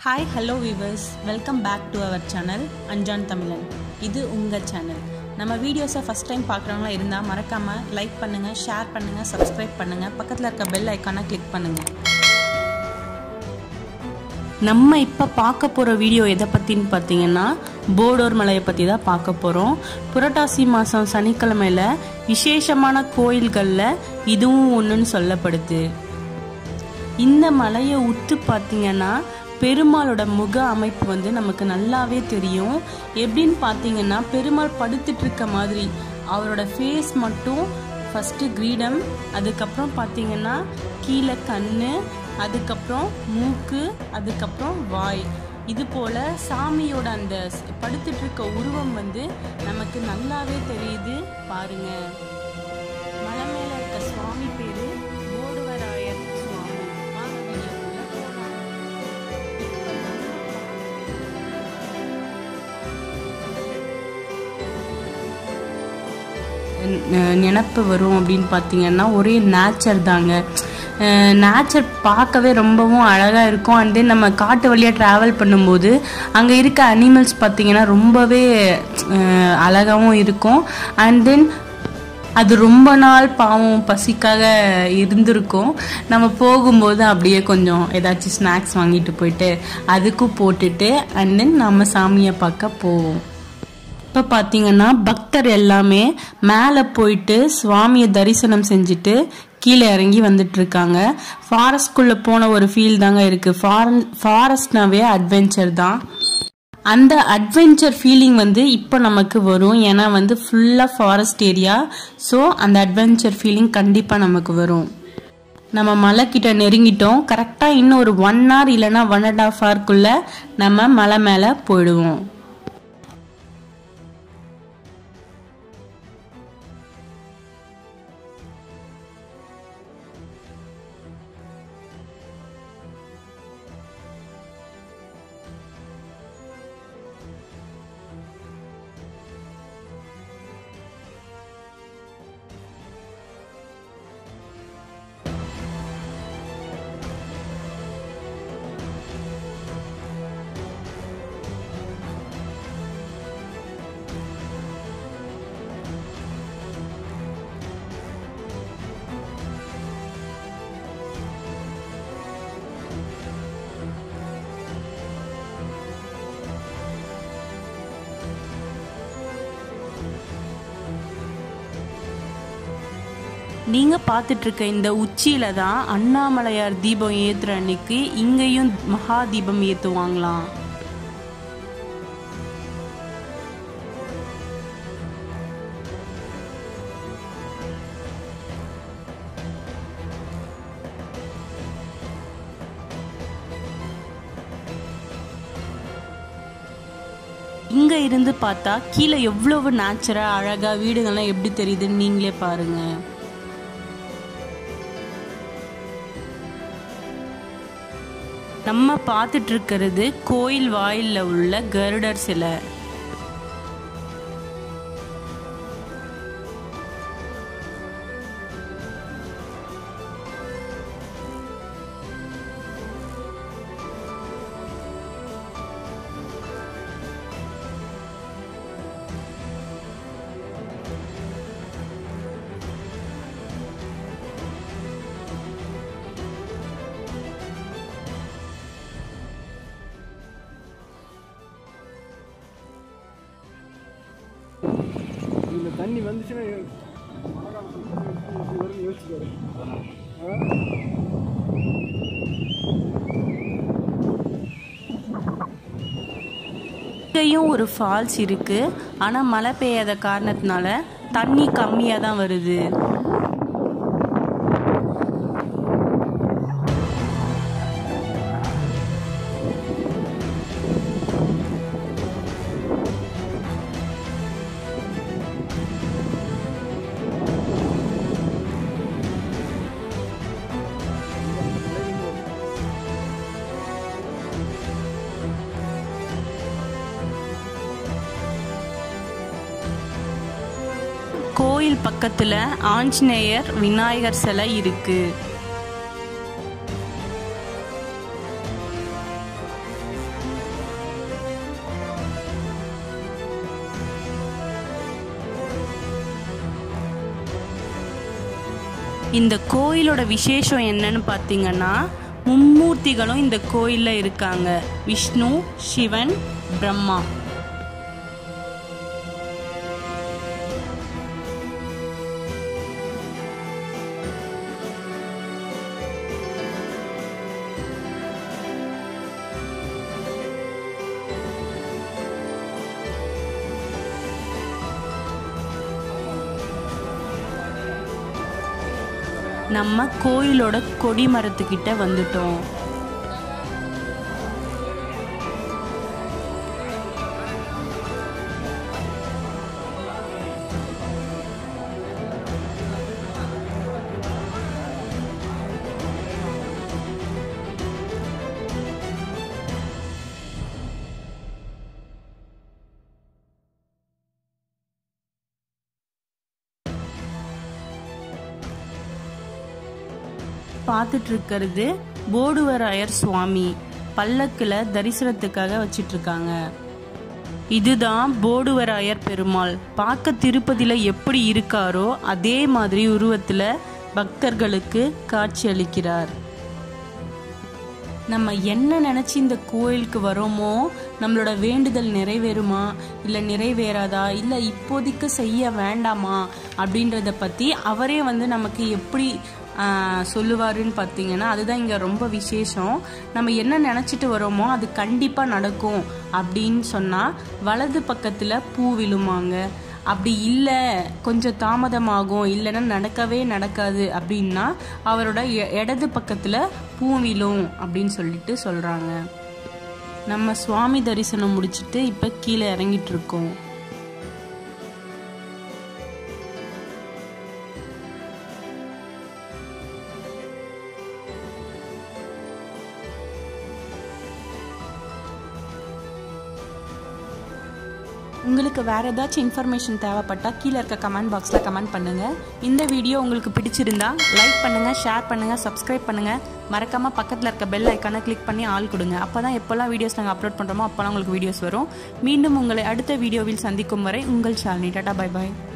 hi hello viewers welcome back to our channel Anjaan Tamizhan இது உங்கள் channel நம்ம வீடியோஸை ஃபஸ்ட் டைம் பார்க்குறவங்களா இருந்தால் மறக்காமல் லைக் பண்ணுங்கள் ஷேர் பண்ணுங்கள் சப்ஸ்கிரைப் பண்ணுங்கள் பக்கத்தில் இருக்க பெல் ஐக்கானை கிளிக் பண்ணுங்கள் நம்ம இப்போ பார்க்க போகிற வீடியோ எதை பற்றின்னு பார்த்தீங்கன்னா போடோர் மலையை பற்றி தான் பார்க்க போகிறோம் புரட்டாசி மாதம் சனிக்கிழமையில் விசேஷமான கோயில்களில் இதுவும் ஒன்றுன்னு சொல்லப்படுது இந்த மலையை உத்து பார்த்தீங்கன்னா பெருமாளோட முக அமைப்பு வந்து நமக்கு நல்லாவே தெரியும் எப்படின்னு பார்த்தீங்கன்னா பெருமாள் படுத்துட்டு இருக்க மாதிரி அவரோட ஃபேஸ் மட்டும் ஃபஸ்ட்டு கிரீடம் அதுக்கப்புறம் பார்த்தீங்கன்னா கீழே கண்ணு அதுக்கப்புறம் மூக்கு அதுக்கப்புறம் வாய் இது போல சாமியோட அந்த படுத்துட்டு இருக்க உருவம் வந்து நமக்கு நல்லாவே தெரியுது பாருங்க மலை மேல இருக்க சுவாமி பேரு போடுவராயர் சுவாமி வாங்க வீடியோக்குள்ள போகலாம் நினப்பு வரும் அப்படின்னு பார்த்தீங்கன்னா ஒரே நேச்சர் தாங்க நேச்சர் பார்க்கவே ரொம்பவும் அழகாக இருக்கும் அண்ட் தென் நம்ம காட்டு வழியாக ட்ராவல் பண்ணும்போது அங்கே இருக்க அனிமல்ஸ் பார்த்தீங்கன்னா ரொம்பவே அழகாகவும் இருக்கும் அண்ட் தென் அது ரொம்ப நாள் பாவம் பசிக்காக இருந்திருக்கும் நம்ம போகும்போது அப்படியே கொஞ்சம் ஏதாச்சும் ஸ்நாக்ஸ் வாங்கிட்டு போயிட்டு அதுக்கும் போட்டுட்டு அண்ட் தென் நம்ம சாமியை பார்க்க போவோம் இப்போ பார்த்தீங்கன்னா பக்தர் எல்லாமே மேலே போயிட்டு சுவாமியை தரிசனம் செஞ்சுட்டு கீழே இறங்கி வந்துட்டு இருக்காங்க ஃபாரஸ்ட்குள்ளே போன ஒரு ஃபீல் தாங்க இருக்குது ஃபாரன் ஃபாரஸ்ட்னாவே அட்வென்ச்சர் தான் அந்த அட்வென்ச்சர் ஃபீலிங் வந்து இப்போ நமக்கு வரும் ஏன்னா வந்து ஃபுல்லாக ஃபாரஸ்ட் ஏரியா ஸோ அந்த அட்வென்ச்சர் ஃபீலிங் கண்டிப்பாக நமக்கு வரும் நம்ம மலை கிட்ட நெருங்கிட்டோம் கரெக்டாக இன்னும் ஒரு ஒன் ஹவர் இல்லைன்னா ஒன் அண்ட் ஆஃப் ஹவர்க்குள்ளே நம்ம மலை மேலே போயிடுவோம் நீங்க பார்த்துட்டு இருக்க இந்த உச்சியில தான் அண்ணாமலையார் தீபம் ஏத்துற அன்னைக்கு இங்கேயும் மகா தீபம் ஏத்துவாங்களாம் இங்க இருந்து பார்த்தா கீழே எவ்வளவு நேச்சரா அழகா வீடுகள்லாம் எப்படி தெரியுதுன்னு நீங்களே பாருங்க நம்ம பார்த்துட்டு இருக்கிறது கோயில் வாயில்ல உள்ள கருடர் சிலை இந்த தண்ணி வந்துச்சுன்னா வரும்னு யோசிச்சுக்காரு இங்கேயும் ஒரு ஃபால்ஸ் இருக்கு ஆனா மழை பெய்யாத காரணத்தினால தண்ணி கம்மியா தான் வருது கோயில் பக்கத்துல ஆஞ்சநேயர் விநாயகர் சிலை இருக்கு இந்த கோயிலோட விசேஷம் என்னன்னு பார்த்தீங்கன்னா மும்மூர்த்திகளும் இந்த கோயிலில் இருக்காங்க விஷ்ணு சிவன் பிரம்மா நம்ம கோயிலோட கொடி மரத்துக்கிட்ட வந்துட்டோம் பார்த்துட்டு இருக்கிறது போடுவராயர் சுவாமி பல்லக்கில் தரிசனத்துக்காக வச்சிட்டு இருக்காங்க இதுதான் போடுவராயர் பெருமாள் பார்க்க திருப்பதியில் எப்படி இருக்காரோ அதே மாதிரி உருவத்தில் பக்தர்களுக்கு காட்சி அளிக்கிறார் நம்ம என்ன நினச்சி இந்த கோயிலுக்கு வரோமோ நம்மளோட வேண்டுதல் நிறைவேறுமா இல்லை நிறைவேறாதா இல்லை இப்போதைக்கு செய்ய வேண்டாமா அப்படின்றத பற்றி அவரே வந்து நமக்கு எப்படி சொல்லுவாருன்னு பார்த்தீங்கன்னா அதுதான் இங்கே ரொம்ப விசேஷம் நம்ம என்ன நினச்சிட்டு வரோமோ அது கண்டிப்பாக நடக்கும் அப்படின்னு சொன்னால் வலது பக்கத்தில் பூ விழுமாங்க அப்படி இல்லை கொஞ்சம் தாமதமாகும் இல்லைன்னா நடக்கவே நடக்காது அப்படின்னா அவரோட இடது பக்கத்தில் பூ விழும் அப்படின்னு சொல்லிட்டு சொல்கிறாங்க நம்ம சுவாமி தரிசனம் முடிச்சுட்டு இப்போ கீழே இறங்கிட்டு இருக்கோம் உங்களுக்கு வேறு ஏதாச்சும் இன்ஃபர்மேஷன் தேவைப்பட்டால் கீழே இருக்க கமெண்ட் பாக்ஸில் கமெண்ட் பண்ணுங்கள் இந்த வீடியோ உங்களுக்கு பிடிச்சிருந்தா லைக் பண்ணுங்கள் ஷேர் பண்ணுங்கள் சப்ஸ்கிரைப் பண்ணுங்கள் மறக்காமல் பக்கத்தில் இருக்க பெல் ஐக்கானை கிளிக் பண்ணி ஆள் கொடுங்க அப்போ தான் எப்போல்லாம் வீடியோஸ் நாங்கள் அப்லோட் பண்ணுறோமோ அப்போல்லாம் உங்களுக்கு வீடியோஸ் வரும் மீண்டும் உங்களை அடுத்த வீடியோவில் சந்திக்கும் வரை உங்கள் ஷாலினி டாடா பை பாய்